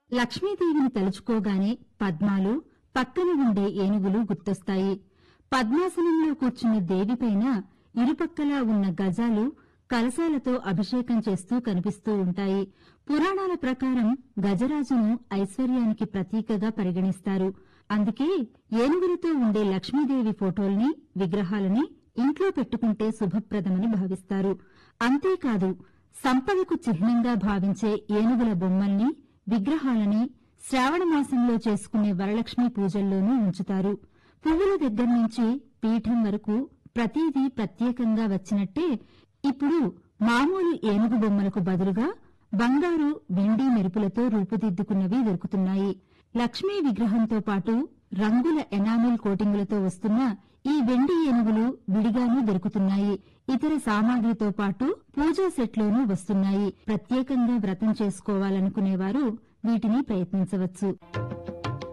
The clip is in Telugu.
లక్ష్మీదేవిని తలుచుకోగానే పద్మాలు పక్కన ఉండే ఏనుగులు గుర్తొస్తాయి పద్మాసనంలో కూర్చున్న దేవిపైన ఇరుపక్కలా ఉన్న గజాలు కలశాలతో అభిషేకం చేస్తూ కనిపిస్తూ ఉంటాయి పురాణాల ప్రకారం గజరాజును ఐశ్వర్యానికి ప్రతీకగా పరిగణిస్తారు అందుకే ఏనుగులతో ఉండే లక్ష్మీదేవి ఫోటోల్ని విగ్రహాలని ఇంట్లో పెట్టుకుంటే శుభప్రదమని భావిస్తారు అంతేకాదు సంపదకు చిహ్నంగా భావించే ఏనుగుల బొమ్మల్ని విగ్రహాలని శ్రావణ మాసంలో చేసుకునే వరలక్ష్మి పూజల్లోనూ ఉంచుతారు పువ్వుల దగ్గర నుంచి పీఠం వరకు ప్రతిదీ ప్రత్యేకంగా వచ్చినట్టే ఇప్పుడు మామూలు ఏనుగు బొమ్మలకు బదులుగా బంగారు వెండి మెరుపులతో రూపుదిద్దుకున్నవి దొరుకుతున్నాయి లక్ష్మీ విగ్రహంతో పాటు రంగుల ఎనామిల్ కోటింగులతో వస్తున్న ఈ వెండి ఏనుగులు విడిగానూ దొరుకుతున్నాయి ఇతర సామాగ్రితో పాటు పూజా సెట్లోనూ వస్తున్నాయి ప్రత్యేకంగా వ్రతం చేసుకోవాలనుకునేవారు వీటిని ప్రయత్నించవచ్చు